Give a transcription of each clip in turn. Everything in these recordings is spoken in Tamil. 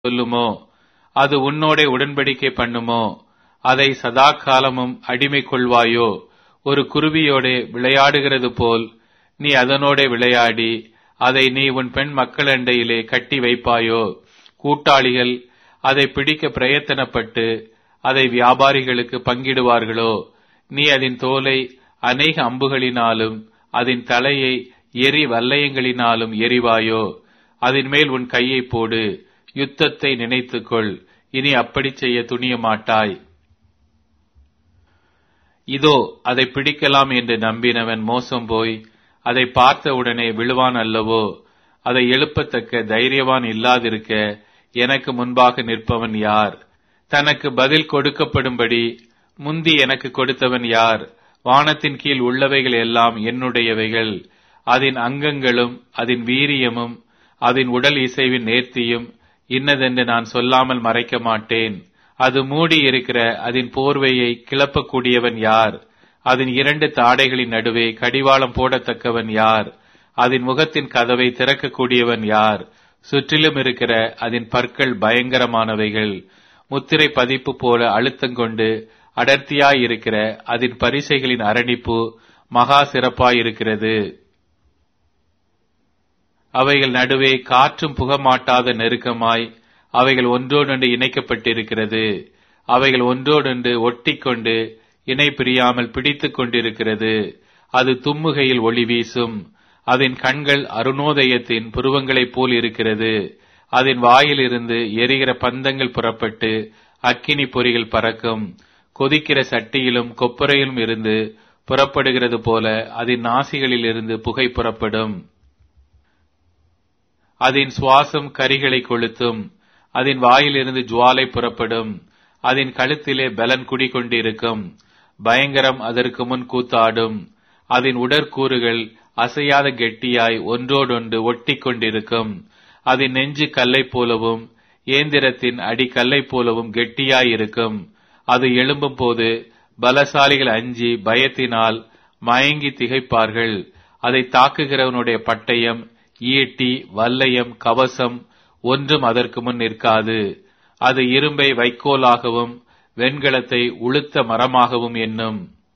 சொல்லுமோ அது உன்னோடே உடன்படிக்கை பண்ணுமோ அதை சதா காலமும் அடிமை கொள்வாயோ ஒரு குருவியோடே விளையாடுகிறது போல் நீ அதனோடே விளையாடி அதை நீ உன் பெண் மக்களண்டையிலே கட்டி வைப்பாயோ கூட்டாளிகள் அதை பிடிக்க பிரயத்தனப்பட்டு அதை வியாபாரிகளுக்கு பங்கிடுவார்களோ நீ அதன் தோலை அநேக அம்புகளினாலும் அதன் தலையை எரி வல்லையங்களினாலும் எரிவாயோ அதன் மேல் உன் கையை போடு யுத்தத்தை நினைத்துக்கொள் இனி அப்படி செய்ய துணிய மாட்டாய் இதோ அதை பிடிக்கலாம் என்று நம்பினவன் மோசம் போய் அதை பார்த்தவுடனே விழுவான் அல்லவோ அதை எழுப்பத்தக்க தைரியவான் இல்லாதிருக்க எனக்கு முன்பாக நிற்பவன் யார் தனக்கு பதில் கொடுக்கப்படும்படி முந்தி எனக்கு கொடுத்தவன் யார் வானத்தின் கீழ் உள்ளவைகள் எல்லாம் என்னுடையவைகள் அதன் அங்கங்களும் அதன் வீரியமும் அதன் உடல் இசைவின் நேர்த்தியும் இன்னதென்று நான் சொல்லாமல் மறைக்க மாட்டேன் அது மூடி இருக்கிற அதன் போர்வையை கிளப்பக்கூடியவன் யார் அதன் இரண்டு தாடைகளின் நடுவே கடிவாளம் போடத்தக்கவன் யார் அதன் முகத்தின் கதவை திறக்கக்கூடியவன் யார் சுற்றிலும் இருக்கிற அதன் பற்கள் பயங்கரமானவைகள் முத்திரை பதிப்பு போல அழுத்தங்கொண்டு அடர்த்தியாயிருக்கிற அதன் பரிசைகளின் அரணிப்பு மகா சிறப்பாயிருக்கிறது அவைகள் நடுவே காற்றும் புகமாட்டாத நெருக்கமாய் அவைகள் ஒன்றோடொன்று இணைக்கப்பட்டிருக்கிறது அவைகள் ஒன்றோடொன்று ஒட்டிக்கொண்டு இணை பிரியாமல் பிடித்துக் கொண்டிருக்கிறது அது தும்முகையில் ஒளி வீசும் அதன் கண்கள் அருணோதயத்தின் புருவங்களைப் போல் இருக்கிறது அதன் வாயிலிருந்து எரிகிற பந்தங்கள் புறப்பட்டு அக்கினி பொறிகள் பறக்கும் கொதிக்கிற சட்டியிலும் கொப்பரையிலும் இருந்து புறப்படுகிறது போல அதன் நாசிகளில் இருந்து புகை புறப்படும் அதன் சுவாசம் கரிகளை கொளுத்தும் அதன் வாயிலிருந்து ஜுவாலை புறப்படும் அதன் கழுத்திலே பலன் குடிகொண்டிருக்கும் பயங்கரம் அதற்கு முன் கூத்தாடும் அதன் உடற்கூறுகள் அசையாத கெட்டியாய் ஒன்றோடொன்று ஒட்டி கொண்டிருக்கும் அதன் நெஞ்சு கல்லை போலவும் ஏந்திரத்தின் அடி கல்லை போலவும் கெட்டியாயிருக்கும் அது எழும்பும் போது பலசாலிகள் அஞ்சி பயத்தினால் மயங்கி திகைப்பார்கள் அதை தாக்குகிறவனுடைய பட்டயம் ஈட்டி வல்லையம் கவசம் ஒன்றும் அதற்கு முன் நிற்காது அது இரும்பை வைக்கோலாகவும் வெண்கலத்தை உளுத்த மரமாகவும் எண்ணும்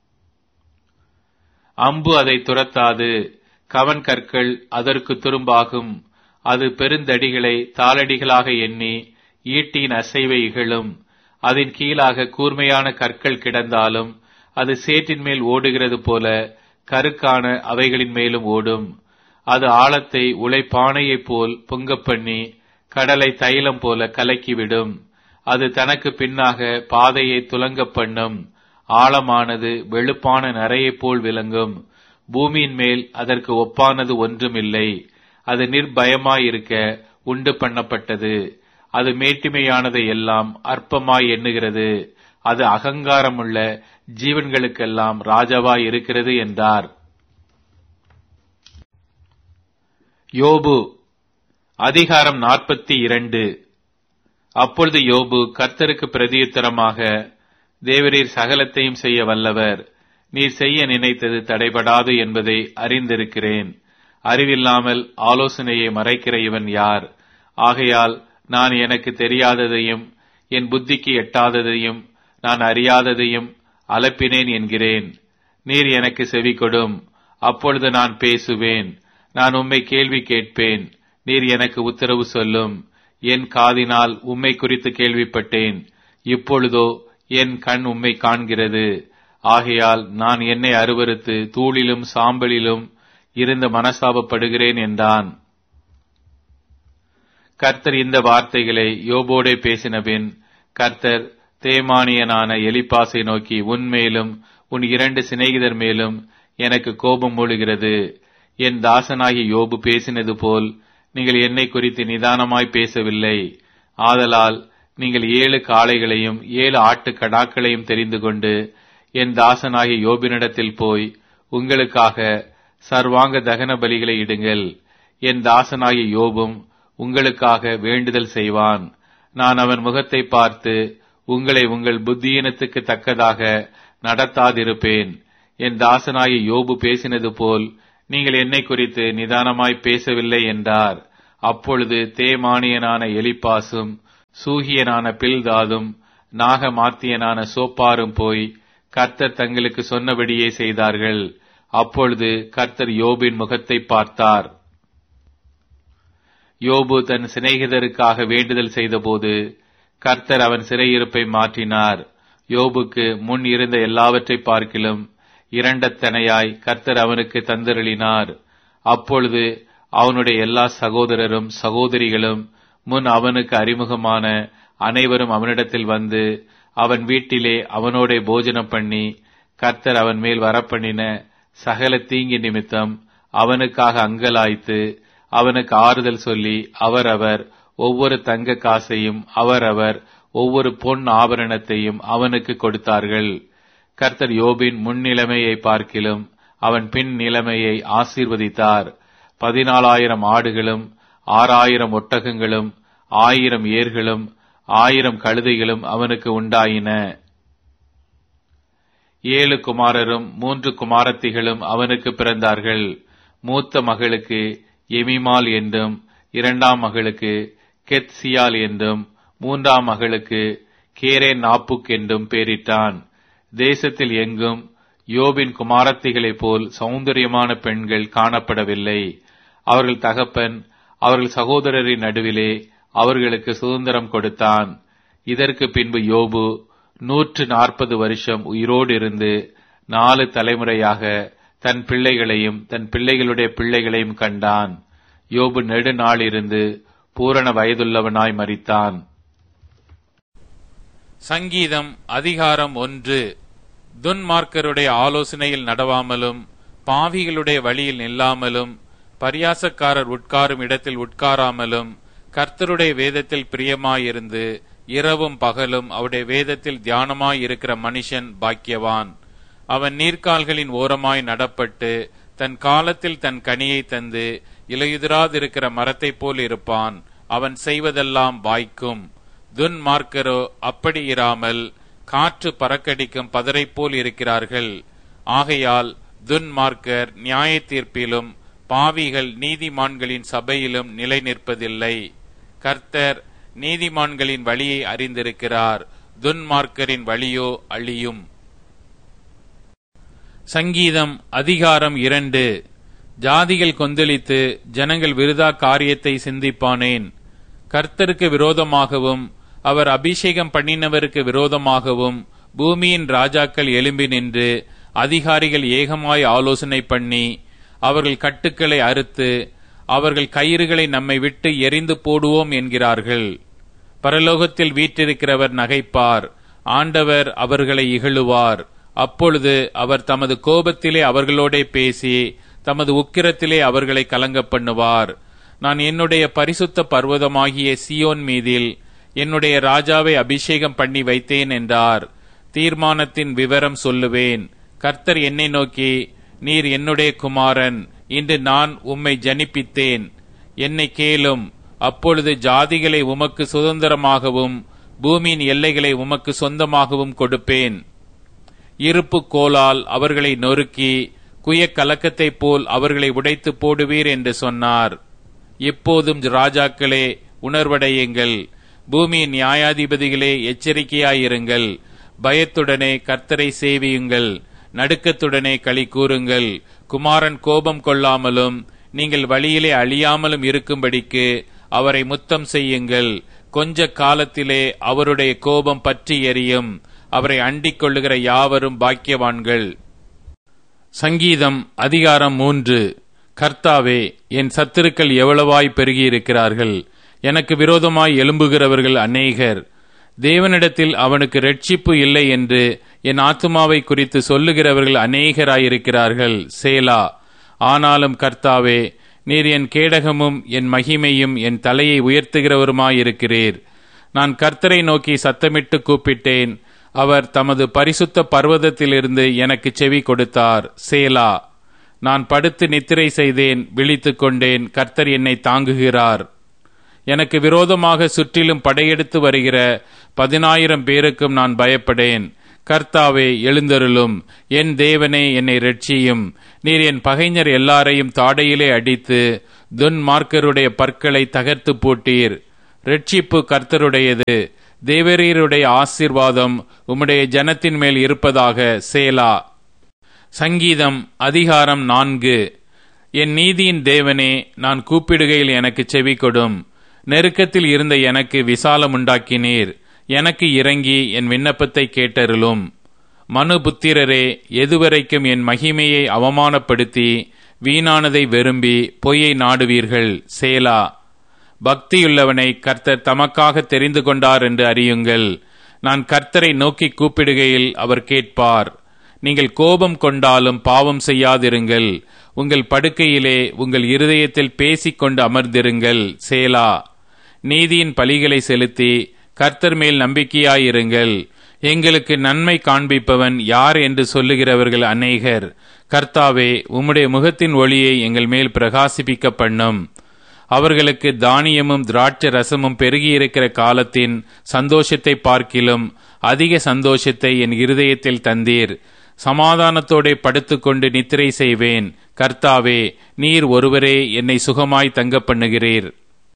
அம்பு அதை துரத்தாது கவன் கற்கள் அதற்கு துரும்பாகும் அது பெருந்தடிகளை தாளடிகளாக எண்ணி ஈட்டியின் அசைவை இகழும் அதன் கீழாக கூர்மையான கற்கள் கிடந்தாலும் அது சேற்றின் மேல் ஓடுகிறது போல கருக்கான அவைகளின் மேலும் ஓடும் அது ஆழத்தை உழைப்பானையைப் போல் பொங்கப் பண்ணி கடலை தைலம் போல கலக்கிவிடும் அது தனக்கு பின்னாக பாதையை துலங்க பண்ணும் ஆழமானது வெளுப்பான நரையைப் போல் விளங்கும் பூமியின் மேல் அதற்கு ஒப்பானது ஒன்றுமில்லை அது நிர்பயமாயிருக்க உண்டு பண்ணப்பட்டது அது மேட்டிமையானதை எல்லாம் அற்பமாய் எண்ணுகிறது அது அகங்காரமுள்ள ஜீவன்களுக்கெல்லாம் ராஜாவாய் இருக்கிறது என்றார் யோபு அதிகாரம் நாற்பத்தி இரண்டு அப்பொழுது யோபு கர்த்தருக்கு பிரதியுத்தரமாக தேவரீர் சகலத்தையும் செய்ய வல்லவர் நீர் செய்ய நினைத்தது தடைபடாது என்பதை அறிந்திருக்கிறேன் அறிவில்லாமல் ஆலோசனையை மறைக்கிற இவன் யார் ஆகையால் நான் எனக்கு தெரியாததையும் என் புத்திக்கு எட்டாததையும் நான் அறியாததையும் அலப்பினேன் என்கிறேன் நீர் எனக்கு செவி கொடும் அப்பொழுது நான் பேசுவேன் நான் உம்மை கேள்வி கேட்பேன் நீர் எனக்கு உத்தரவு சொல்லும் என் காதினால் உம்மை குறித்து கேள்விப்பட்டேன் இப்பொழுதோ என் கண் உம்மை காண்கிறது ஆகையால் நான் என்னை அருவறுத்து தூளிலும் சாம்பலிலும் இருந்து மனசாபப்படுகிறேன் என்றான் கர்த்தர் இந்த வார்த்தைகளை யோபோடே பேசினபின் கர்த்தர் தேமானியனான எலிப்பாசை நோக்கி உன் மேலும் உன் இரண்டு சிநேகிதர் மேலும் எனக்கு கோபம் மூழுகிறது என் தாசனாகி யோபு பேசினது போல் நீங்கள் என்னை குறித்து நிதானமாய் பேசவில்லை ஆதலால் நீங்கள் ஏழு காளைகளையும் ஏழு ஆட்டு கடாக்களையும் தெரிந்து கொண்டு என் தாசனாகிய யோபினிடத்தில் போய் உங்களுக்காக சர்வாங்க தகன பலிகளை இடுங்கள் என் தாசனாகிய யோபும் உங்களுக்காக வேண்டுதல் செய்வான் நான் அவன் முகத்தை பார்த்து உங்களை உங்கள் புத்தியினத்துக்கு தக்கதாக நடத்தாதிருப்பேன் என் தாசனாகிய யோபு பேசினது போல் நீங்கள் என்னை குறித்து நிதானமாய் பேசவில்லை என்றார் அப்பொழுது தேமானியனான எலிப்பாசும் சூகியனான பில்தாதும் நாகமாத்தியனான சோப்பாரும் போய் கர்த்தர் தங்களுக்கு சொன்னபடியே செய்தார்கள் அப்பொழுது கர்த்தர் யோபின் முகத்தை பார்த்தார் யோபு தன் சிநேகிதருக்காக வேண்டுதல் செய்தபோது கர்த்தர் அவன் சிறையிருப்பை மாற்றினார் யோபுக்கு முன் இருந்த எல்லாவற்றை பார்க்கிலும் இரண்டத்தனையாய் கர்த்தர் அவனுக்கு தந்தருளினார் அப்பொழுது அவனுடைய எல்லா சகோதரரும் சகோதரிகளும் முன் அவனுக்கு அறிமுகமான அனைவரும் அவனிடத்தில் வந்து அவன் வீட்டிலே அவனோட போஜனம் பண்ணி கர்த்தர் அவன் மேல் வரப்பண்ணின சகல தீங்கி நிமித்தம் அவனுக்காக அங்கலாய்த்து அவனுக்கு ஆறுதல் சொல்லி அவரவர் ஒவ்வொரு தங்க காசையும் அவரவர் ஒவ்வொரு பொன் ஆபரணத்தையும் அவனுக்கு கொடுத்தார்கள் கர்த்தர் யோபின் முன்னிலைமையை பார்க்கிலும் அவன் பின் நிலைமையை ஆசீர்வதித்தார் பதினாலாயிரம் ஆடுகளும் ஆறாயிரம் ஒட்டகங்களும் ஆயிரம் ஏர்களும் ஆயிரம் கழுதைகளும் அவனுக்கு உண்டாயின ஏழு குமாரரும் மூன்று குமாரத்திகளும் அவனுக்கு பிறந்தார்கள் மூத்த மகளுக்கு எமிமால் என்றும் இரண்டாம் மகளுக்கு கெத்சியால் என்றும் மூன்றாம் மகளுக்கு கேரே நாப்புக் என்றும் பெயரிட்டான் தேசத்தில் எங்கும் யோபின் குமாரத்திகளைப் போல் சௌந்தரியமான பெண்கள் காணப்படவில்லை அவர்கள் தகப்பன் அவர்கள் சகோதரரின் நடுவிலே அவர்களுக்கு சுதந்திரம் கொடுத்தான் இதற்கு பின்பு யோபு நூற்று நாற்பது வருஷம் உயிரோடு இருந்து நாலு தலைமுறையாக தன் பிள்ளைகளையும் தன் பிள்ளைகளுடைய பிள்ளைகளையும் கண்டான் யோபு நெடுநாள் இருந்து பூரண வயதுள்ளவனாய் மரித்தான் சங்கீதம் அதிகாரம் ஒன்று துன்மார்க்கருடைய ஆலோசனையில் நடவாமலும் பாவிகளுடைய வழியில் நில்லாமலும் பரியாசக்காரர் உட்காரும் இடத்தில் உட்காராமலும் கர்த்தருடைய வேதத்தில் பிரியமாயிருந்து இரவும் பகலும் அவருடைய வேதத்தில் தியானமாயிருக்கிற மனுஷன் பாக்கியவான் அவன் நீர்க்கால்களின் ஓரமாய் நடப்பட்டு தன் காலத்தில் தன் கனியை தந்து இலையுதிராதிருக்கிற மரத்தைப் போல் இருப்பான் அவன் செய்வதெல்லாம் வாய்க்கும் துன்மார்க்கரோ அப்படி இராமல் காற்று பறக்கடிக்கும் பதரை போல் இருக்கிறார்கள் ஆகையால் துன்மார்க்கர் நியாய தீர்ப்பிலும் பாவிகள் நீதிமான்களின் சபையிலும் நிலை நிற்பதில்லை கர்த்தர் நீதிமான்களின் வழியை அறிந்திருக்கிறார் துன்மார்க்கரின் வழியோ அழியும் சங்கீதம் அதிகாரம் இரண்டு ஜாதிகள் கொந்தளித்து ஜனங்கள் விருதா காரியத்தை சிந்திப்பானேன் கர்த்தருக்கு விரோதமாகவும் அவர் அபிஷேகம் பண்ணினவருக்கு விரோதமாகவும் பூமியின் ராஜாக்கள் எழும்பி நின்று அதிகாரிகள் ஏகமாய் ஆலோசனை பண்ணி அவர்கள் கட்டுக்களை அறுத்து அவர்கள் கயிறுகளை நம்மை விட்டு எரிந்து போடுவோம் என்கிறார்கள் பரலோகத்தில் வீற்றிருக்கிறவர் நகைப்பார் ஆண்டவர் அவர்களை இகழுவார் அப்பொழுது அவர் தமது கோபத்திலே அவர்களோடே பேசி தமது உக்கிரத்திலே அவர்களை கலங்க பண்ணுவார் நான் என்னுடைய பரிசுத்த பர்வதமாகிய சியோன் மீதில் என்னுடைய ராஜாவை அபிஷேகம் பண்ணி வைத்தேன் என்றார் தீர்மானத்தின் விவரம் சொல்லுவேன் கர்த்தர் என்னை நோக்கி நீர் என்னுடைய குமாரன் இன்று நான் உம்மை ஜனிப்பித்தேன் என்னை கேளும் அப்பொழுது ஜாதிகளை உமக்கு சுதந்திரமாகவும் பூமியின் எல்லைகளை உமக்கு சொந்தமாகவும் கொடுப்பேன் இருப்பு கோலால் அவர்களை நொறுக்கி குய கலக்கத்தைப் போல் அவர்களை உடைத்து போடுவீர் என்று சொன்னார் இப்போதும் ராஜாக்களே உணர்வடையுங்கள் பூமியின் நியாயாதிபதிகளே எச்சரிக்கையாயிருங்கள் பயத்துடனே கர்த்தரை சேவியுங்கள் நடுக்கத்துடனே களி கூறுங்கள் குமாரன் கோபம் கொள்ளாமலும் நீங்கள் வழியிலே அழியாமலும் இருக்கும்படிக்கு அவரை முத்தம் செய்யுங்கள் கொஞ்ச காலத்திலே அவருடைய கோபம் பற்றி எரியும் அவரை அண்டிக் கொள்ளுகிற யாவரும் பாக்கியவான்கள் சங்கீதம் அதிகாரம் மூன்று கர்த்தாவே என் சத்துருக்கள் எவ்வளவாய் பெருகியிருக்கிறார்கள் எனக்கு விரோதமாய் எழும்புகிறவர்கள் அநேகர் தேவனிடத்தில் அவனுக்கு ரட்சிப்பு இல்லை என்று என் ஆத்துமாவை குறித்து சொல்லுகிறவர்கள் அநேகராயிருக்கிறார்கள் சேலா ஆனாலும் கர்த்தாவே நீர் என் கேடகமும் என் மகிமையும் என் தலையை உயர்த்துகிறவருமாயிருக்கிறீர் நான் கர்த்தரை நோக்கி சத்தமிட்டு கூப்பிட்டேன் அவர் தமது பரிசுத்த பர்வதத்திலிருந்து எனக்கு செவி கொடுத்தார் சேலா நான் படுத்து நித்திரை செய்தேன் விழித்துக் கொண்டேன் கர்த்தர் என்னை தாங்குகிறார் எனக்கு விரோதமாக சுற்றிலும் படையெடுத்து வருகிற பதினாயிரம் பேருக்கும் நான் பயப்படேன் கர்த்தாவே எழுந்தருளும் என் தேவனே என்னை ரட்சியும் நீர் என் பகைஞர் எல்லாரையும் தாடையிலே அடித்து துன்மார்க்கருடைய பற்களை தகர்த்து போட்டீர் ரட்சிப்பு கர்த்தருடையது தேவரீருடைய ஆசீர்வாதம் உம்முடைய ஜனத்தின் மேல் இருப்பதாக சேலா சங்கீதம் அதிகாரம் நான்கு என் நீதியின் தேவனே நான் கூப்பிடுகையில் எனக்கு செவி கொடும் நெருக்கத்தில் இருந்த எனக்கு விசாலம் உண்டாக்கினீர் எனக்கு இறங்கி என் விண்ணப்பத்தை கேட்டருளும் மனு புத்திரரே எதுவரைக்கும் என் மகிமையை அவமானப்படுத்தி வீணானதை விரும்பி பொய்யை நாடுவீர்கள் சேலா பக்தியுள்ளவனை கர்த்தர் தமக்காக தெரிந்து கொண்டார் என்று அறியுங்கள் நான் கர்த்தரை நோக்கி கூப்பிடுகையில் அவர் கேட்பார் நீங்கள் கோபம் கொண்டாலும் பாவம் செய்யாதிருங்கள் உங்கள் படுக்கையிலே உங்கள் இருதயத்தில் பேசிக்கொண்டு அமர்ந்திருங்கள் சேலா நீதியின் பலிகளை செலுத்தி கர்த்தர் மேல் நம்பிக்கையாயிருங்கள் எங்களுக்கு நன்மை காண்பிப்பவன் யார் என்று சொல்லுகிறவர்கள் அநேகர் கர்த்தாவே உம்முடைய முகத்தின் ஒளியை எங்கள் மேல் பிரகாசிப்பிக்க பண்ணும் அவர்களுக்கு தானியமும் திராட்சை ரசமும் பெருகியிருக்கிற காலத்தின் சந்தோஷத்தை பார்க்கிலும் அதிக சந்தோஷத்தை என் இருதயத்தில் தந்தீர் சமாதானத்தோടെ படுத்துக்கொண்டு நித்திரை செய்வேன் கர்த்தாவே நீர் ஒருவரே என்னை சுகமாய் தங்க பண்ணுகிறீர்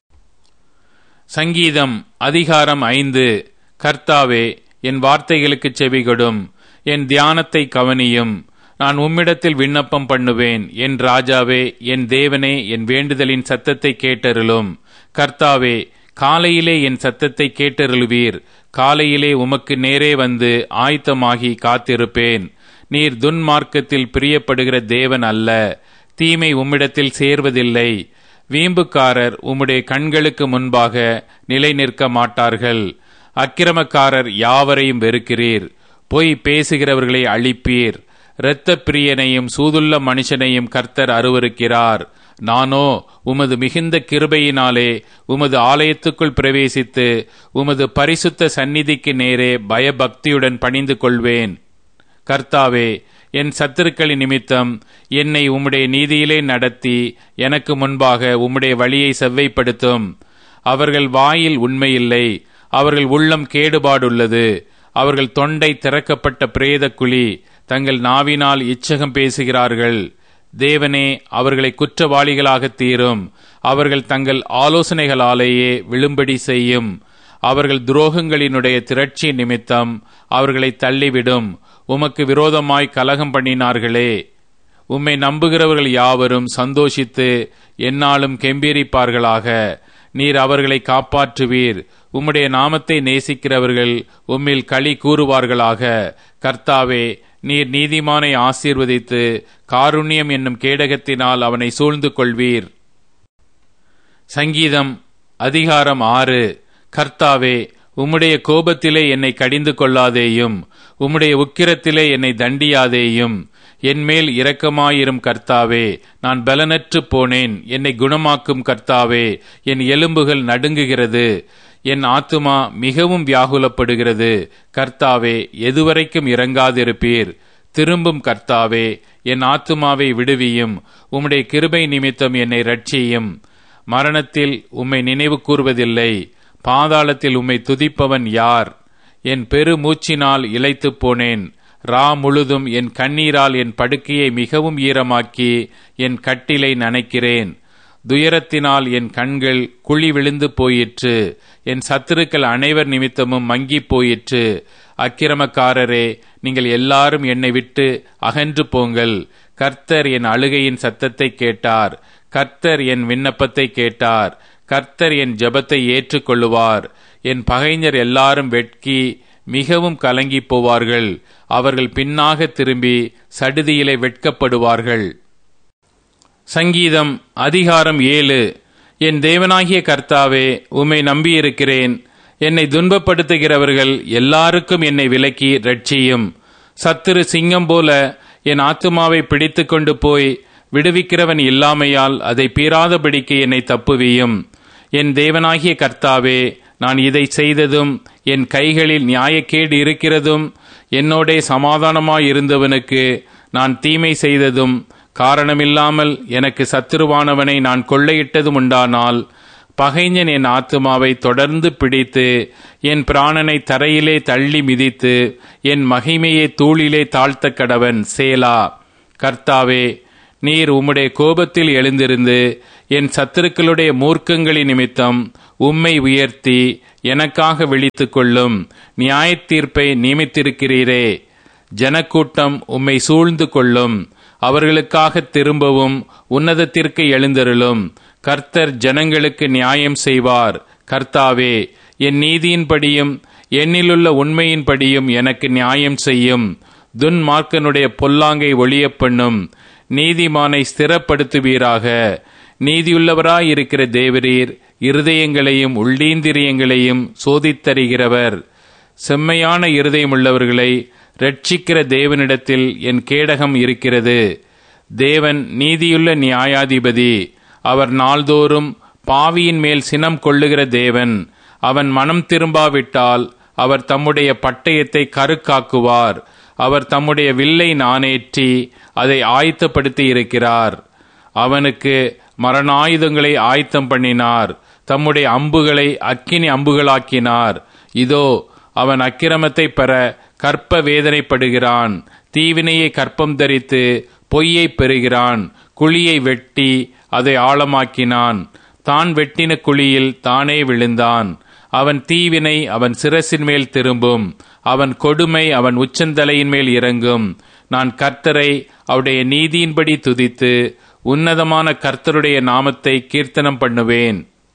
சங்கீதம் அதிகாரம் ஐந்து கர்த்தாவே என் வார்த்தைகளுக்கு செவிகொடும் என் தியானத்தை கவனியும் நான் உம்மிடத்தில் விண்ணப்பம் பண்ணுவேன் என் ராஜாவே என் தேவனே என் வேண்டுதலின் சத்தத்தை கேட்டருளும் கர்த்தாவே காலையிலே என் சத்தத்தை கேட்டருளுவீர் காலையிலே உமக்கு நேரே வந்து ஆயத்தமாகி காத்திருப்பேன் நீர் துன்மார்க்கத்தில் பிரியப்படுகிற தேவன் அல்ல தீமை உம்மிடத்தில் சேர்வதில்லை வீம்புக்காரர் உம்முடைய கண்களுக்கு முன்பாக நிலை நிற்க மாட்டார்கள் அக்கிரமக்காரர் யாவரையும் வெறுக்கிறீர் பொய் பேசுகிறவர்களை அழிப்பீர் இரத்த பிரியனையும் சூதுள்ள மனுஷனையும் கர்த்தர் அருவருக்கிறார் நானோ உமது மிகுந்த கிருபையினாலே உமது ஆலயத்துக்குள் பிரவேசித்து உமது பரிசுத்த சந்நிதிக்கு நேரே பயபக்தியுடன் பணிந்து கொள்வேன் கர்த்தாவே என் சத்துருக்களின் நிமித்தம் என்னை உம்முடைய நீதியிலே நடத்தி எனக்கு முன்பாக உம்முடைய வழியை செவ்வைப்படுத்தும் அவர்கள் வாயில் உண்மையில்லை அவர்கள் உள்ளம் கேடுபாடுள்ளது அவர்கள் தொண்டை திறக்கப்பட்ட பிரேத குழி தங்கள் நாவினால் இச்சகம் பேசுகிறார்கள் தேவனே அவர்களை குற்றவாளிகளாக தீரும் அவர்கள் தங்கள் ஆலோசனைகளாலேயே விழும்படி செய்யும் அவர்கள் துரோகங்களினுடைய திரட்சி நிமித்தம் அவர்களை தள்ளிவிடும் உமக்கு விரோதமாய் கலகம் பண்ணினார்களே உம்மை நம்புகிறவர்கள் யாவரும் சந்தோஷித்து என்னாலும் கெம்பீரிப்பார்களாக நீர் அவர்களை காப்பாற்றுவீர் உம்முடைய நாமத்தை நேசிக்கிறவர்கள் உம்மில் களி கூறுவார்களாக கர்த்தாவே நீர் நீதிமானை ஆசீர்வதித்து காருண்யம் என்னும் கேடகத்தினால் அவனை சூழ்ந்து கொள்வீர் சங்கீதம் அதிகாரம் ஆறு கர்த்தாவே உம்முடைய கோபத்திலே என்னை கடிந்து கொள்ளாதேயும் உம்முடைய உக்கிரத்திலே என்னை தண்டியாதேயும் என்மேல் இரக்கமாயிரும் கர்த்தாவே நான் பலனற்று போனேன் என்னை குணமாக்கும் கர்த்தாவே என் எலும்புகள் நடுங்குகிறது என் ஆத்துமா மிகவும் வியாகுலப்படுகிறது கர்த்தாவே எதுவரைக்கும் இறங்காதிருப்பீர் திரும்பும் கர்த்தாவே என் ஆத்துமாவை விடுவியும் உம்முடைய கிருபை நிமித்தம் என்னை ரட்சியும் மரணத்தில் உம்மை நினைவு கூறுவதில்லை பாதாளத்தில் உம்மை துதிப்பவன் யார் என் பெரு மூச்சினால் இழைத்துப் போனேன் ரா முழுதும் என் கண்ணீரால் என் படுக்கையை மிகவும் ஈரமாக்கி என் கட்டிலை நனைக்கிறேன் துயரத்தினால் என் கண்கள் குழி விழுந்து போயிற்று என் சத்துருக்கள் அனைவர் நிமித்தமும் மங்கி போயிற்று அக்கிரமக்காரரே நீங்கள் எல்லாரும் என்னை விட்டு அகன்று போங்கள் கர்த்தர் என் அழுகையின் சத்தத்தை கேட்டார் கர்த்தர் என் விண்ணப்பத்தை கேட்டார் கர்த்தர் என் ஜெபத்தை ஏற்றுக்கொள்ளுவார் என் பகைஞர் எல்லாரும் வெட்கி மிகவும் கலங்கி போவார்கள் அவர்கள் பின்னாக திரும்பி சடுதியிலே வெட்கப்படுவார்கள் சங்கீதம் அதிகாரம் ஏழு என் தேவனாகிய கர்த்தாவே உம்மை நம்பியிருக்கிறேன் என்னை துன்பப்படுத்துகிறவர்கள் எல்லாருக்கும் என்னை விலக்கி ரட்சியும் சத்துரு சிங்கம் போல என் ஆத்துமாவை பிடித்து கொண்டு போய் விடுவிக்கிறவன் இல்லாமையால் அதை பீறாதபடிக்கு என்னை தப்புவியும் என் தேவனாகிய கர்த்தாவே நான் இதை செய்ததும் என் கைகளில் நியாயக்கேடு இருக்கிறதும் என்னோடே சமாதானமாயிருந்தவனுக்கு நான் தீமை செய்ததும் காரணமில்லாமல் எனக்கு சத்துருவானவனை நான் கொள்ளையிட்டதும் உண்டானால் பகைஞன் என் ஆத்துமாவை தொடர்ந்து பிடித்து என் பிராணனை தரையிலே தள்ளி மிதித்து என் மகிமையை தூளிலே தாழ்த்த கடவன் சேலா கர்த்தாவே நீர் உம்முடைய கோபத்தில் எழுந்திருந்து என் சத்துருக்களுடைய மூர்க்கங்களின் நிமித்தம் உம்மை உயர்த்தி எனக்காக விழித்துக் கொள்ளும் நியாயத் தீர்ப்பை நியமித்திருக்கிறீரே ஜனக்கூட்டம் உம்மை சூழ்ந்து கொள்ளும் அவர்களுக்காக திரும்பவும் உன்னதத்திற்கு எழுந்தருளும் கர்த்தர் ஜனங்களுக்கு நியாயம் செய்வார் கர்த்தாவே என் நீதியின்படியும் என்னிலுள்ள உண்மையின்படியும் எனக்கு நியாயம் செய்யும் துன்மார்க்கனுடைய பொல்லாங்கை ஒளியப் பண்ணும் நீதிமானை ஸ்திரப்படுத்துவீராக நீதியுள்ளவராயிருக்கிற தேவரீர் இருதயங்களையும் உள்ளீந்திரியங்களையும் சோதித்தறிகிறவர் செம்மையான இருதயமுள்ளவர்களை ரட்சிக்கிற தேவனிடத்தில் என் கேடகம் இருக்கிறது தேவன் நீதியுள்ள நியாயாதிபதி அவர் நாள்தோறும் பாவியின் மேல் சினம் கொள்ளுகிற தேவன் அவன் மனம் திரும்பாவிட்டால் அவர் தம்முடைய பட்டயத்தை கருக்காக்குவார் அவர் தம்முடைய வில்லை நானேற்றி அதை ஆயத்தப்படுத்தி இருக்கிறார் அவனுக்கு மரணாயுதங்களை ஆயத்தம் பண்ணினார் தம்முடைய அம்புகளை அக்கினி அம்புகளாக்கினார் இதோ அவன் அக்கிரமத்தை பெற கற்ப வேதனைப்படுகிறான் தீவினையை கற்பம் தரித்து பொய்யை பெறுகிறான் குழியை வெட்டி அதை ஆழமாக்கினான் தான் வெட்டின குழியில் தானே விழுந்தான் அவன் தீவினை அவன் சிரசின் மேல் திரும்பும் அவன் கொடுமை அவன் உச்சந்தலையின் மேல் இறங்கும் நான் கர்த்தரை அவருடைய நீதியின்படி துதித்து உன்னதமான கர்த்தருடைய நாமத்தை கீர்த்தனம் பண்ணுவேன்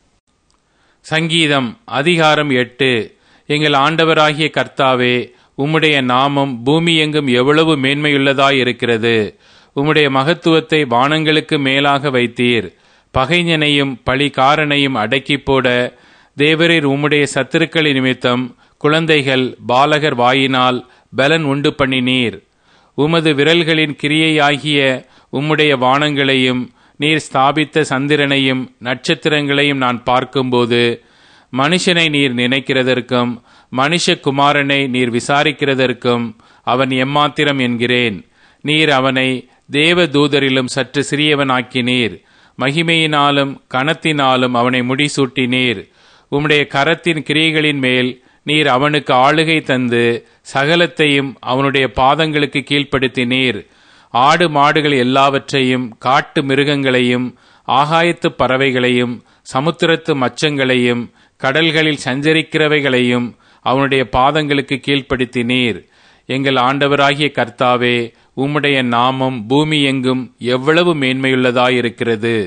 சங்கீதம் அதிகாரம் எட்டு எங்கள் ஆண்டவராகிய கர்த்தாவே உம்முடைய நாமம் பூமி எங்கும் எவ்வளவு மேன்மையுள்ளதாயிருக்கிறது உம்முடைய மகத்துவத்தை வானங்களுக்கு மேலாக வைத்தீர் பகைஞனையும் பழிகாரனையும் அடக்கி போட தேவரீர் உம்முடைய சத்துருக்களின் நிமித்தம் குழந்தைகள் பாலகர் வாயினால் பலன் உண்டு பண்ணினீர் உமது விரல்களின் கிரியையாகிய உம்முடைய வானங்களையும் நீர் ஸ்தாபித்த சந்திரனையும் நட்சத்திரங்களையும் நான் பார்க்கும்போது மனுஷனை நீர் நினைக்கிறதற்கும் மனுஷகுமாரனை நீர் விசாரிக்கிறதற்கும் அவன் எம்மாத்திரம் என்கிறேன் நீர் அவனை தேவ தூதரிலும் சற்று சிறியவனாக்கினீர் மகிமையினாலும் கனத்தினாலும் அவனை முடிசூட்டினீர் உம்முடைய கரத்தின் கிரியைகளின் மேல் நீர் அவனுக்கு ஆளுகை தந்து சகலத்தையும் அவனுடைய பாதங்களுக்கு கீழ்ப்படுத்தினீர் ஆடு மாடுகள் எல்லாவற்றையும் காட்டு மிருகங்களையும் ஆகாயத்து பறவைகளையும் சமுத்திரத்து மச்சங்களையும் கடல்களில் சஞ்சரிக்கிறவைகளையும் அவனுடைய பாதங்களுக்கு கீழ்ப்படுத்தினீர் எங்கள் ஆண்டவராகிய கர்த்தாவே உம்முடைய நாமம் பூமி எங்கும் எவ்வளவு மேன்மையுள்ளதாயிருக்கிறது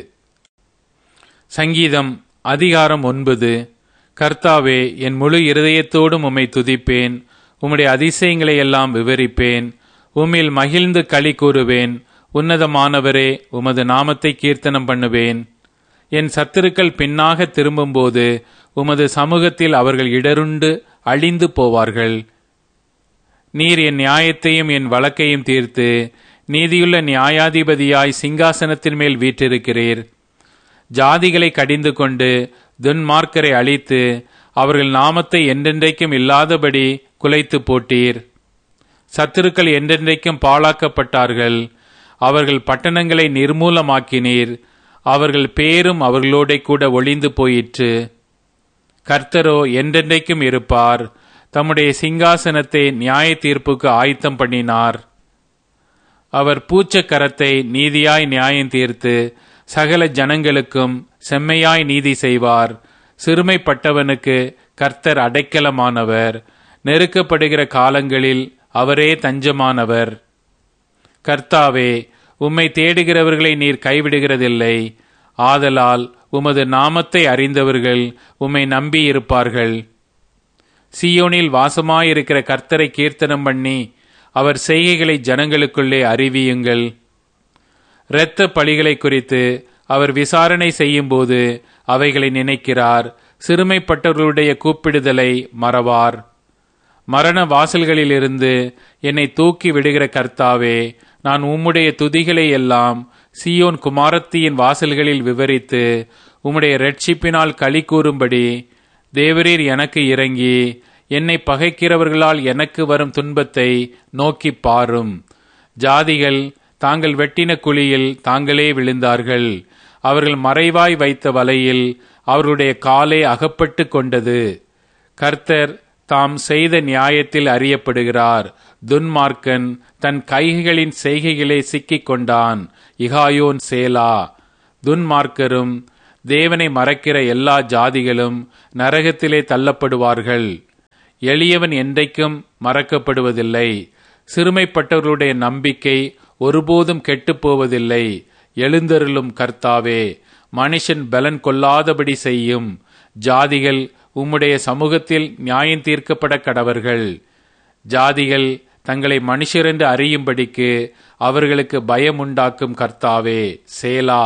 சங்கீதம் அதிகாரம் ஒன்பது கர்த்தாவே என் முழு இருதயத்தோடும் உம்மை துதிப்பேன் உம்முடைய அதிசயங்களை எல்லாம் விவரிப்பேன் உம்மில் மகிழ்ந்து களி கூறுவேன் உன்னதமானவரே உமது நாமத்தை கீர்த்தனம் பண்ணுவேன் என் சத்துருக்கள் பின்னாக திரும்பும்போது உமது சமூகத்தில் அவர்கள் இடருண்டு அழிந்து போவார்கள் நீர் என் நியாயத்தையும் என் வழக்கையும் தீர்த்து நீதியுள்ள நியாயாதிபதியாய் சிங்காசனத்தின் மேல் வீற்றிருக்கிறீர் ஜாதிகளை கடிந்து கொண்டு துன்மார்க்கரை அழித்து அவர்கள் நாமத்தை என்றென்றைக்கும் இல்லாதபடி குலைத்து போட்டீர் சத்துருக்கள் என்றென்றைக்கும் பாழாக்கப்பட்டார்கள் அவர்கள் பட்டணங்களை நிர்மூலமாக்கினீர் அவர்கள் பேரும் அவர்களோட கூட ஒளிந்து போயிற்று கர்த்தரோ என்றென்றைக்கும் இருப்பார் தம்முடைய சிங்காசனத்தை நியாய தீர்ப்புக்கு ஆயத்தம் பண்ணினார் அவர் பூச்ச கரத்தை நீதியாய் நியாயம் தீர்த்து சகல ஜனங்களுக்கும் செம்மையாய் நீதி செய்வார் சிறுமைப்பட்டவனுக்கு கர்த்தர் அடைக்கலமானவர் நெருக்கப்படுகிற காலங்களில் அவரே தஞ்சமானவர் கர்த்தாவே உம்மை தேடுகிறவர்களை நீர் கைவிடுகிறதில்லை ஆதலால் உமது நாமத்தை அறிந்தவர்கள் உம்மை நம்பி இருப்பார்கள் சியோனில் வாசமாயிருக்கிற கர்த்தரை கீர்த்தனம் பண்ணி அவர் செய்கைகளை ஜனங்களுக்குள்ளே அறிவியுங்கள் இரத்த பழிகளை குறித்து அவர் விசாரணை செய்யும்போது அவைகளை நினைக்கிறார் சிறுமைப்பட்டவர்களுடைய கூப்பிடுதலை மறவார் மரண வாசல்களிலிருந்து என்னை தூக்கி விடுகிற கர்த்தாவே நான் உம்முடைய துதிகளை எல்லாம் சியோன் குமாரத்தியின் வாசல்களில் விவரித்து உம்முடைய ரட்சிப்பினால் களி கூறும்படி தேவரீர் எனக்கு இறங்கி என்னை பகைக்கிறவர்களால் எனக்கு வரும் துன்பத்தை நோக்கி பாரும் ஜாதிகள் தாங்கள் வெட்டின குழியில் தாங்களே விழுந்தார்கள் அவர்கள் மறைவாய் வைத்த வலையில் அவர்களுடைய காலே அகப்பட்டு கொண்டது கர்த்தர் தாம் செய்த நியாயத்தில் அறியப்படுகிறார் துன்மார்க்கன் தன் கைகளின் செய்கைகளே சிக்கிக் கொண்டான் இகாயோன் சேலா துன்மார்க்கரும் தேவனை மறக்கிற எல்லா ஜாதிகளும் நரகத்திலே தள்ளப்படுவார்கள் எளியவன் என்றைக்கும் மறக்கப்படுவதில்லை சிறுமைப்பட்டவர்களுடைய நம்பிக்கை ஒருபோதும் கெட்டுப் போவதில்லை எழுந்தருளும் கர்த்தாவே மனுஷன் பலன் கொள்ளாதபடி செய்யும் ஜாதிகள் உம்முடைய சமூகத்தில் நியாயம் தீர்க்கப்பட கடவர்கள் ஜாதிகள் தங்களை மனுஷரென்று அறியும்படிக்கு அவர்களுக்கு பயமுண்டாக்கும் கர்த்தாவே சேலா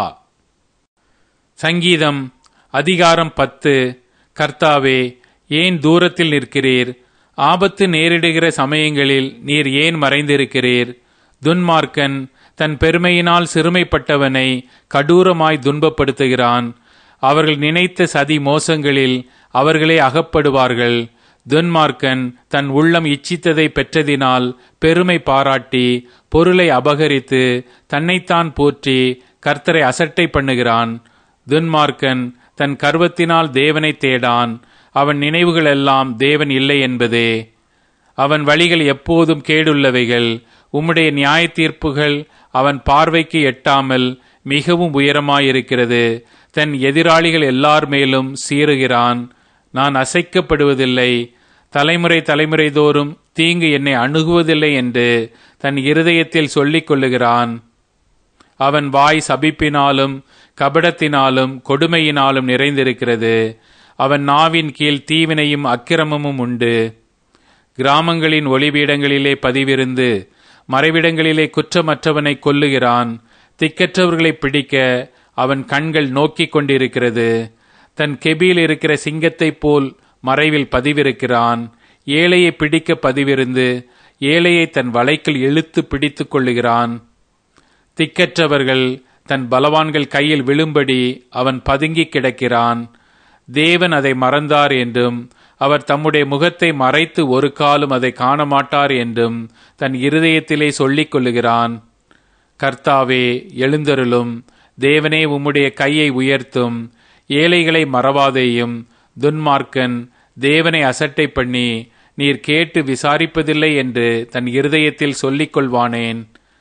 சங்கீதம் அதிகாரம் பத்து கர்த்தாவே ஏன் தூரத்தில் நிற்கிறீர் ஆபத்து நேரிடுகிற சமயங்களில் நீர் ஏன் மறைந்திருக்கிறீர் துன்மார்க்கன் தன் பெருமையினால் சிறுமைப்பட்டவனை கடூரமாய் துன்பப்படுத்துகிறான் அவர்கள் நினைத்த சதி மோசங்களில் அவர்களே அகப்படுவார்கள் துன்மார்க்கன் தன் உள்ளம் இச்சித்ததை பெற்றதினால் பெருமை பாராட்டி பொருளை அபகரித்து தன்னைத்தான் போற்றி கர்த்தரை அசட்டை பண்ணுகிறான் துன்மார்க்கன் தன் கர்வத்தினால் தேவனை தேடான் அவன் நினைவுகள் எல்லாம் தேவன் இல்லை என்பதே அவன் வழிகள் எப்போதும் கேடுள்ளவைகள் உம்முடைய நியாய தீர்ப்புகள் அவன் பார்வைக்கு எட்டாமல் மிகவும் உயரமாயிருக்கிறது தன் எதிராளிகள் எல்லார் மேலும் சீறுகிறான் நான் அசைக்கப்படுவதில்லை தலைமுறை தலைமுறை தோறும் தீங்கு என்னை அணுகுவதில்லை என்று தன் இருதயத்தில் சொல்லிக் கொள்ளுகிறான் அவன் வாய் சபிப்பினாலும் கபடத்தினாலும் கொடுமையினாலும் நிறைந்திருக்கிறது அவன் நாவின் கீழ் தீவினையும் அக்கிரமமும் உண்டு கிராமங்களின் ஒளிபீடங்களிலே பதிவிருந்து மறைவிடங்களிலே குற்றமற்றவனை கொல்லுகிறான் திக்கற்றவர்களை பிடிக்க அவன் கண்கள் நோக்கிக் கொண்டிருக்கிறது தன் கெபியில் இருக்கிற சிங்கத்தைப் போல் மறைவில் பதிவிருக்கிறான் ஏழையை பிடிக்க பதிவிருந்து ஏழையை தன் வலைக்குள் இழுத்து பிடித்துக் கொள்ளுகிறான் திக்கற்றவர்கள் தன் பலவான்கள் கையில் விழும்படி அவன் பதுங்கி கிடக்கிறான் தேவன் அதை மறந்தார் என்றும் அவர் தம்முடைய முகத்தை மறைத்து ஒரு காலம் அதை காண மாட்டார் என்றும் தன் இருதயத்திலே சொல்லிக் கொள்ளுகிறான் கர்த்தாவே எழுந்தருளும் தேவனே உம்முடைய கையை உயர்த்தும் ஏழைகளை மறவாதேயும் துன்மார்க்கன் தேவனை அசட்டை பண்ணி நீர் கேட்டு விசாரிப்பதில்லை என்று தன் இருதயத்தில் சொல்லிக் கொள்வானேன்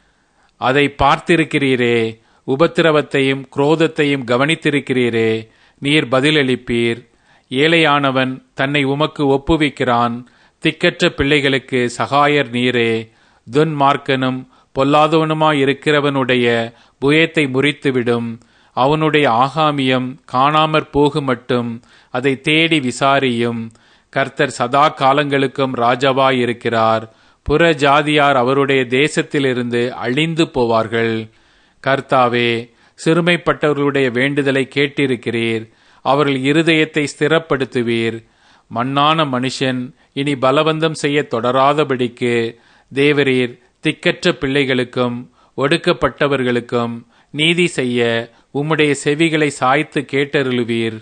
அதை பார்த்திருக்கிறீரே உபத்திரவத்தையும் குரோதத்தையும் கவனித்திருக்கிறீரே நீர் பதிலளிப்பீர் ஏழையானவன் தன்னை உமக்கு ஒப்புவிக்கிறான் திக்கற்ற பிள்ளைகளுக்கு சகாயர் நீரே துன்மார்க்கனும் பொல்லாதவனுமாயிருக்கிறவனுடைய புயத்தை முறித்துவிடும் அவனுடைய ஆகாமியம் காணாமற் போகுமட்டும் அதை தேடி விசாரியும் கர்த்தர் சதா காலங்களுக்கும் ராஜாவாயிருக்கிறார் புற ஜாதியார் அவருடைய தேசத்திலிருந்து அழிந்து போவார்கள் கர்த்தாவே சிறுமைப்பட்டவர்களுடைய வேண்டுதலை கேட்டிருக்கிறீர் அவர்கள் இருதயத்தை ஸ்திரப்படுத்துவீர் மண்ணான மனுஷன் இனி பலவந்தம் செய்ய தொடராதபடிக்கு தேவரீர் திக்கற்ற பிள்ளைகளுக்கும் ஒடுக்கப்பட்டவர்களுக்கும் நீதி செய்ய உம்முடைய செவிகளை சாய்த்து கேட்டருளுவீர்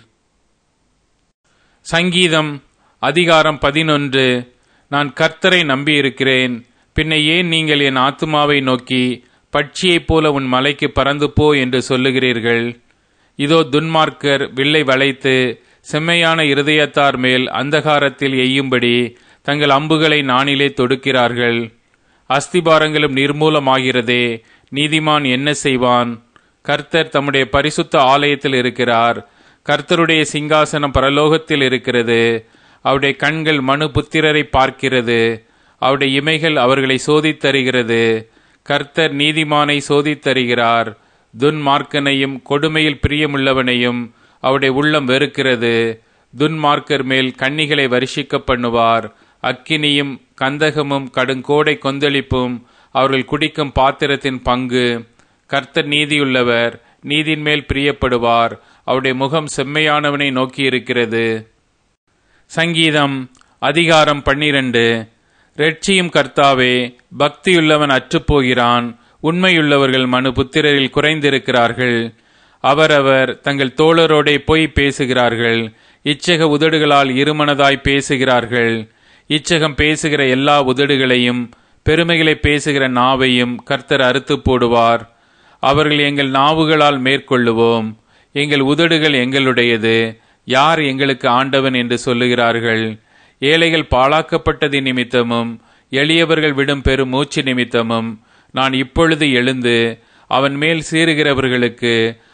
சங்கீதம் அதிகாரம் பதினொன்று நான் கர்த்தரை நம்பியிருக்கிறேன் பின்ன ஏன் நீங்கள் என் ஆத்துமாவை நோக்கி பட்சியைப் போல உன் மலைக்கு பறந்து போ என்று சொல்லுகிறீர்கள் இதோ துன்மார்க்கர் வில்லை வளைத்து செம்மையான இருதயத்தார் மேல் அந்தகாரத்தில் எய்யும்படி தங்கள் அம்புகளை நானிலே தொடுக்கிறார்கள் அஸ்திபாரங்களும் நிர்மூலமாகிறதே நீதிமான் என்ன செய்வான் கர்த்தர் தம்முடைய பரிசுத்த ஆலயத்தில் இருக்கிறார் கர்த்தருடைய சிங்காசனம் பரலோகத்தில் இருக்கிறது அவருடைய கண்கள் மனு புத்திரரை பார்க்கிறது அவருடைய இமைகள் அவர்களை சோதித்தருகிறது கர்த்தர் நீதிமானை சோதித்தருகிறார் துன்மார்க்கனையும் கொடுமையில் பிரியமுள்ளவனையும் அவருடைய உள்ளம் வெறுக்கிறது துன்மார்க்கர் மேல் கன்னிகளை வருஷிக்க பண்ணுவார் அக்கினியும் கந்தகமும் கடுங்கோடை கொந்தளிப்பும் அவர்கள் குடிக்கும் பாத்திரத்தின் பங்கு கர்த்தர் நீதியுள்ளவர் நீதின் மேல் பிரியப்படுவார் அவருடைய முகம் செம்மையானவனை நோக்கியிருக்கிறது சங்கீதம் அதிகாரம் பன்னிரண்டு ரெட்சியும் கர்த்தாவே பக்தியுள்ளவன் அற்றுப்போகிறான் உண்மையுள்ளவர்கள் மனு புத்திரரில் குறைந்திருக்கிறார்கள் அவரவர் தங்கள் தோழரோடே பொய் பேசுகிறார்கள் இச்சக உதடுகளால் இருமனதாய் பேசுகிறார்கள் இச்சகம் பேசுகிற எல்லா உதடுகளையும் பெருமைகளை பேசுகிற நாவையும் கர்த்தர் அறுத்து போடுவார் அவர்கள் எங்கள் நாவுகளால் மேற்கொள்ளுவோம் எங்கள் உதடுகள் எங்களுடையது யார் எங்களுக்கு ஆண்டவன் என்று சொல்லுகிறார்கள் ஏழைகள் பாழாக்கப்பட்டது நிமித்தமும் எளியவர்கள் விடும் பெரும் மூச்சு நிமித்தமும் நான் இப்பொழுது எழுந்து அவன் மேல் சீறுகிறவர்களுக்கு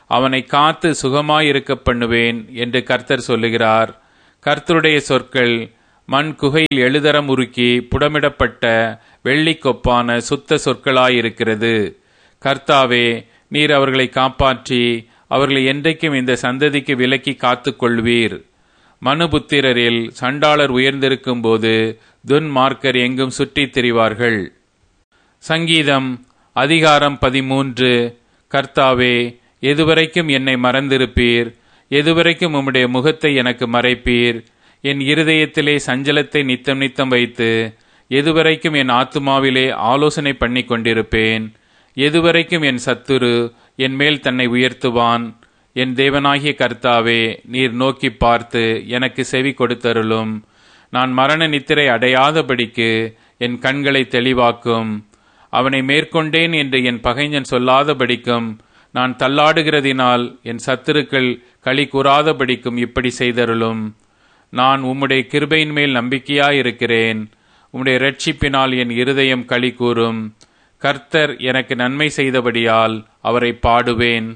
அவனை காத்து சுகமாயிருக்க பண்ணுவேன் என்று கர்த்தர் சொல்லுகிறார் கர்த்தருடைய சொற்கள் மண் குகையில் எழுதரம் உருக்கி புடமிடப்பட்ட வெள்ளிக்கொப்பான சுத்த சொற்களாயிருக்கிறது கர்த்தாவே நீர் அவர்களை காப்பாற்றி அவர்களை என்றைக்கும் இந்த சந்ததிக்கு விலக்கி காத்துக் கொள்வீர் மனுபுத்திரரில் சண்டாளர் உயர்ந்திருக்கும் போது துன்மார்க்கர் எங்கும் சுற்றித் திரிவார்கள் சங்கீதம் அதிகாரம் பதிமூன்று கர்த்தாவே எதுவரைக்கும் என்னை மறந்திருப்பீர் எதுவரைக்கும் உம்முடைய முகத்தை எனக்கு மறைப்பீர் என் இருதயத்திலே சஞ்சலத்தை நித்தம் நித்தம் வைத்து எதுவரைக்கும் என் ஆத்துமாவிலே ஆலோசனை பண்ணி கொண்டிருப்பேன் எதுவரைக்கும் என் சத்துரு என் மேல் தன்னை உயர்த்துவான் என் தேவனாகிய கர்த்தாவே நீர் நோக்கி பார்த்து எனக்கு செவி கொடுத்தருளும் நான் மரண நித்திரை அடையாதபடிக்கு என் கண்களை தெளிவாக்கும் அவனை மேற்கொண்டேன் என்று என் பகைஞன் சொல்லாதபடிக்கும் நான் தள்ளாடுகிறதினால் என் சத்துருக்கள் களி கூறாதபடிக்கும் இப்படி செய்தருளும் நான் உம்முடைய கிருபையின் மேல் நம்பிக்கையாயிருக்கிறேன் உம்முடைய இரட்சிப்பினால் என் இருதயம் களி கூறும் கர்த்தர் எனக்கு நன்மை செய்தபடியால் அவரை பாடுவேன்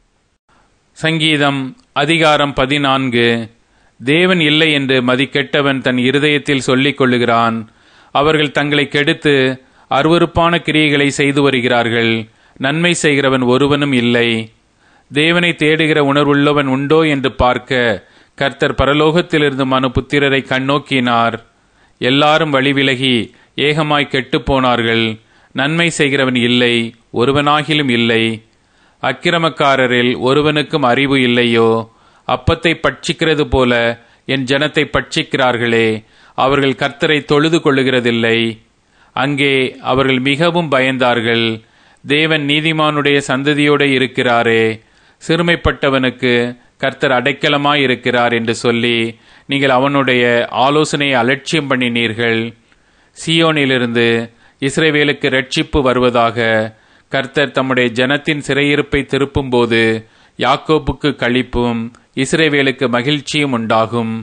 சங்கீதம் அதிகாரம் பதினான்கு தேவன் இல்லை என்று மதிக்கெட்டவன் தன் இருதயத்தில் சொல்லிக் கொள்ளுகிறான் அவர்கள் தங்களை கெடுத்து அருவருப்பான கிரியைகளை செய்து வருகிறார்கள் நன்மை செய்கிறவன் ஒருவனும் இல்லை தேவனை தேடுகிற உணர்வுள்ளவன் உண்டோ என்று பார்க்க கர்த்தர் பரலோகத்திலிருந்து மனு புத்திரரை கண்ணோக்கினார் எல்லாரும் வழிவிலகி ஏகமாய் கெட்டுப் போனார்கள் நன்மை செய்கிறவன் இல்லை ஒருவனாகிலும் இல்லை அக்கிரமக்காரரில் ஒருவனுக்கும் அறிவு இல்லையோ அப்பத்தை பட்சிக்கிறது போல என் ஜனத்தை பட்சிக்கிறார்களே அவர்கள் கர்த்தரை தொழுது கொள்ளுகிறதில்லை அங்கே அவர்கள் மிகவும் பயந்தார்கள் தேவன் நீதிமானுடைய சந்ததியோடு இருக்கிறாரே சிறுமைப்பட்டவனுக்கு கர்த்தர் அடைக்கலமாயிருக்கிறார் என்று சொல்லி நீங்கள் அவனுடைய ஆலோசனையை அலட்சியம் பண்ணினீர்கள் சியோனிலிருந்து இஸ்ரேவேலுக்கு ரட்சிப்பு வருவதாக கர்த்தர் தம்முடைய ஜனத்தின் சிறையிருப்பை திருப்பும்போது யாக்கோப்புக்கு களிப்பும் இஸ்ரேவேலுக்கு மகிழ்ச்சியும் உண்டாகும்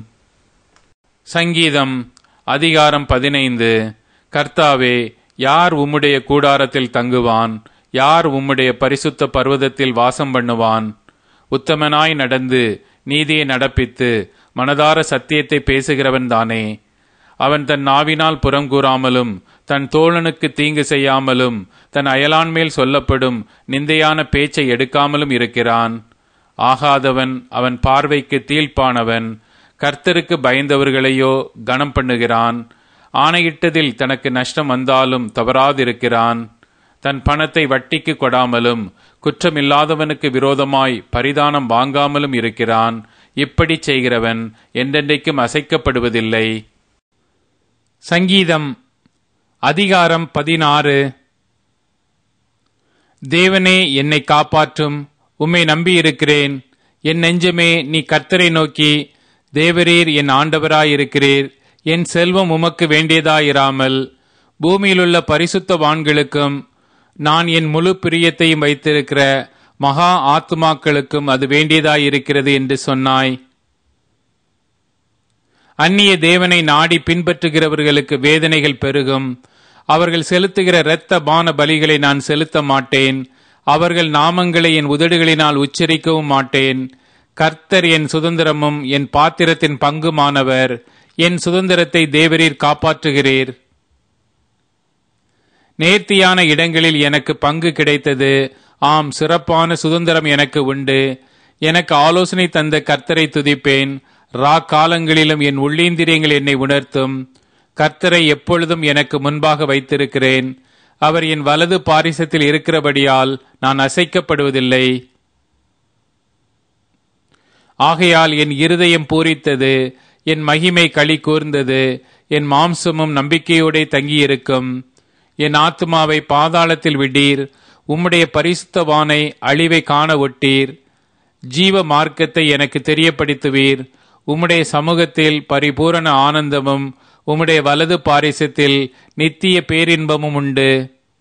சங்கீதம் அதிகாரம் பதினைந்து கர்த்தாவே யார் உம்முடைய கூடாரத்தில் தங்குவான் யார் உம்முடைய பரிசுத்த பர்வதத்தில் வாசம் பண்ணுவான் உத்தமனாய் நடந்து நீதியை நடப்பித்து மனதார சத்தியத்தை பேசுகிறவன் தானே அவன் தன் நாவினால் புறம் கூறாமலும் தன் தோழனுக்கு தீங்கு செய்யாமலும் தன் அயலான் மேல் சொல்லப்படும் நிந்தையான பேச்சை எடுக்காமலும் இருக்கிறான் ஆகாதவன் அவன் பார்வைக்கு தீழ்ப்பானவன் கர்த்தருக்கு பயந்தவர்களையோ கனம் பண்ணுகிறான் ஆணையிட்டதில் தனக்கு நஷ்டம் வந்தாலும் தவறாதிருக்கிறான் தன் பணத்தை வட்டிக்கு கொடாமலும் குற்றமில்லாதவனுக்கு விரோதமாய் பரிதானம் வாங்காமலும் இருக்கிறான் இப்படி செய்கிறவன் என்றென்றைக்கும் அசைக்கப்படுவதில்லை சங்கீதம் அதிகாரம் பதினாறு தேவனே என்னை காப்பாற்றும் உம்மை நம்பியிருக்கிறேன் என் நெஞ்சமே நீ கர்த்தரை நோக்கி தேவரீர் என் ஆண்டவராயிருக்கிறீர் என் செல்வம் உமக்கு வேண்டியதாயிராமல் பூமியிலுள்ள பரிசுத்தவான்களுக்கும் நான் என் முழு பிரியத்தையும் வைத்திருக்கிற மகா ஆத்துமாக்களுக்கும் அது வேண்டியதாயிருக்கிறது என்று சொன்னாய் அந்நிய தேவனை நாடி பின்பற்றுகிறவர்களுக்கு வேதனைகள் பெருகும் அவர்கள் செலுத்துகிற இரத்த பான பலிகளை நான் செலுத்த மாட்டேன் அவர்கள் நாமங்களை என் உதடுகளினால் உச்சரிக்கவும் மாட்டேன் கர்த்தர் என் சுதந்திரமும் என் பாத்திரத்தின் பங்குமானவர் என் சுதந்திரத்தை தேவரீர் காப்பாற்றுகிறீர் நேர்த்தியான இடங்களில் எனக்கு பங்கு கிடைத்தது ஆம் சிறப்பான சுதந்திரம் எனக்கு உண்டு எனக்கு ஆலோசனை தந்த கர்த்தரை துதிப்பேன் ரா காலங்களிலும் என் உள்ளீந்திரியங்கள் என்னை உணர்த்தும் கர்த்தரை எப்பொழுதும் எனக்கு முன்பாக வைத்திருக்கிறேன் அவர் என் வலது பாரிசத்தில் இருக்கிறபடியால் நான் அசைக்கப்படுவதில்லை ஆகையால் என் இருதயம் பூரித்தது என் மகிமை களி கூர்ந்தது என் மாம்சமும் நம்பிக்கையோடே தங்கியிருக்கும் என் ஆத்மாவை பாதாளத்தில் விடீர் உம்முடைய பரிசுத்தவானை அழிவை காண ஒட்டீர் ஜீவ மார்க்கத்தை எனக்கு தெரியப்படுத்துவீர் உம்முடைய சமூகத்தில் பரிபூரண ஆனந்தமும் உம்முடைய வலது பாரிசத்தில் நித்திய பேரின்பமும் உண்டு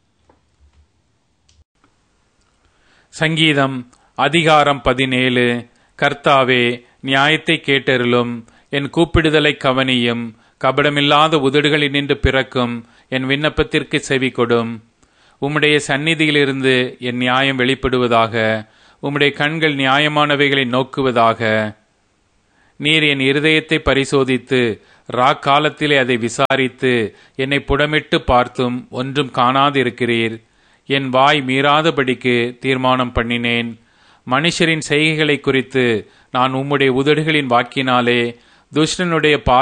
சங்கீதம் அதிகாரம் பதினேழு கர்த்தாவே நியாயத்தை கேட்டருளும் என் கூப்பிடுதலை கவனியும் கபடமில்லாத உதடுகளில் நின்று பிறக்கும் என் விண்ணப்பத்திற்கு செவி கொடும் உம்முடைய சந்நிதியிலிருந்து என் நியாயம் வெளிப்படுவதாக உம்முடைய கண்கள் நியாயமானவைகளை நோக்குவதாக நீர் என் இருதயத்தை பரிசோதித்து ராக்காலத்திலே அதை விசாரித்து என்னை புடமிட்டு பார்த்தும் ஒன்றும் காணாதிருக்கிறீர் என் வாய் மீறாதபடிக்கு தீர்மானம் பண்ணினேன் மனுஷரின் செய்கைகளை குறித்து நான் உம்முடைய உதடுகளின் வாக்கினாலே துஷ்டனுடைய பா